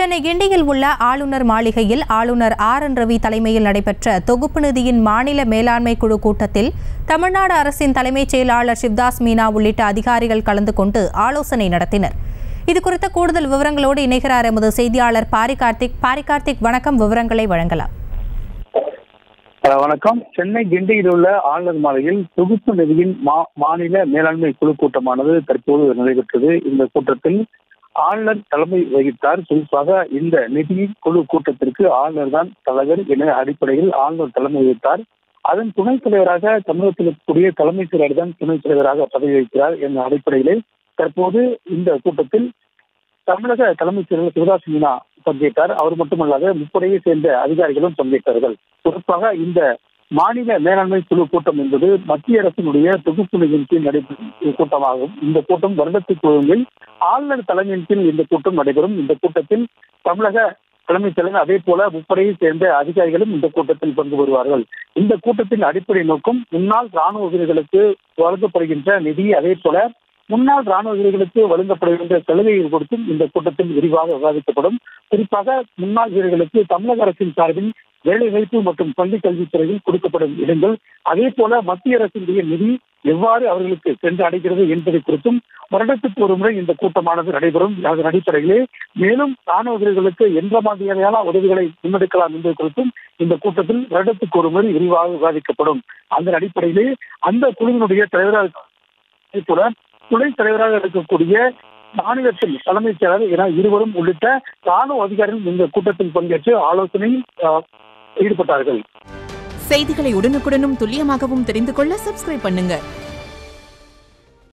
சென்னை கிண்டியில் உள்ள ஆளுநர் மாளிகையில் ஆளுநர் ஆர் என் ரவி தலைமையில் நடைபெற்ற தொகுப்பு நிதியின் மாநில மேலாண்மை குழு கூட்டத்தில் தமிழ்நாடு அரசின் தலைமைச் செயலாளர் சிவ்தாஸ் மீனா உள்ளிட்ட அதிகாரிகள் கலந்து கொண்டு ஆலோசனை நடத்தினர் இதுகுறித்த கூடுதல் விவரங்களோடு இணைகிறார் எமது செய்தியாளர் பாரி கார்த்திக் பாரி கார்த்திக் வணக்கம் விவரங்களை வழங்கலாம் அஹ் வணக்கம் சென்னை கிண்டியில் உள்ள ஆளுநர் மாலையில் தொகுப்பு நிதியின் மா- மாநில மேலாண்மை குழு கூட்டமானது தற்போது நடைபெற்றது இந்த கூட்டத்தில் ஆளுநர் தலைமை வகித்தார் குறிப்பாக இந்த நிதி குழு கூட்டத்திற்கு ஆளுநர் தான் தலைவர் என அடிப்படையில் ஆளுநர் தலைமை வகித்தார் அதன் துணைத் தலைவராக தமிழகத்தில் இருக்கக்கூடிய தலைமைச் செயலர் தான் துணைத் தலைவராக பதவி வகிக்கிறார் என்ற அடிப்படையிலே தற்போது இந்த கூட்டத்தில் தமிழக தலைமைச் செயலர் சிவதாஸ் மீனா பங்கேற்றார் அவர் மட்டுமல்லாத முப்படையை சேர்ந்த அதிகாரிகளும் பங்கேற்றார்கள் குறிப்பாக இந்த மாநில மேலாண்மை குழு கூட்டம் என்பது மத்திய அரசினுடைய தொகுப்பு நிதியின் கீழ் நடைபெறும் கூட்டமாகும் இந்த கூட்டம் வருடத்துக்கு ஒருங்கில் ஆளுநர் தலைமையின் கீழ் இந்த கூட்டம் நடைபெறும் இந்த கூட்டத்தில் தமிழக தலைமைச் செயலர் அதே போல முப்படையை சேர்ந்த அதிகாரிகளும் இந்த கூட்டத்தில் பங்கு பெறுவார்கள் இந்த கூட்டத்தின் அடிப்படை நோக்கம் முன்னாள் ராணுவ வீரர்களுக்கு வழங்கப்படுகின்ற நிதி அதே போல முன்னாள் ராணுவ வீரர்களுக்கு வழங்கப்படுகின்ற சலுகைகள் குறித்தும் இந்த கூட்டத்தில் விரிவாக விவாதிக்கப்படும் குறிப்பாக முன்னாள் வீரர்களுக்கு தமிழக அரசின் சார்பில் வேலை வாய்ப்பு மற்றும் பள்ளி கல்வித்துறையில் கொடுக்கப்படும் இடங்கள் அதே போல மத்திய அரசினுடைய நிதி எவ்வாறு அவர்களுக்கு சென்று அடைகிறது என்பதை குறித்தும் வருடத்துக்கு ஒரு முறை இந்த கூட்டமானது நடைபெறும் அதன் அடிப்படையிலே மேலும் ராணுவ வீரர்களுக்கு எந்த மாதிரியான உதவிகளை முன்னெடுக்கலாம் என்பது குறித்தும் இந்த கூட்டத்தில் வருடத்துக்கு ஒரு முறை விரிவாக விவாதிக்கப்படும் அந்த அடிப்படையிலே அந்த குழுவினுடைய தலைவராக அதே போல துணைத் தலைவராக இருக்கக்கூடிய மாநிலத்தின் தலைமைச் செயலர் என இருவரும் உள்ளிட்ட ராணுவ அதிகாரிகள் இந்த கூட்டத்தில் பங்கேற்று ஆலோசனையில் அஹ், ஈடுபட்டார்கள் செய்திகளை உடனுக்குடனும் துல்லியமாகவும் தெரிந்து கொள்ள சப்ஸ்கிரைப் பண்ணுங்க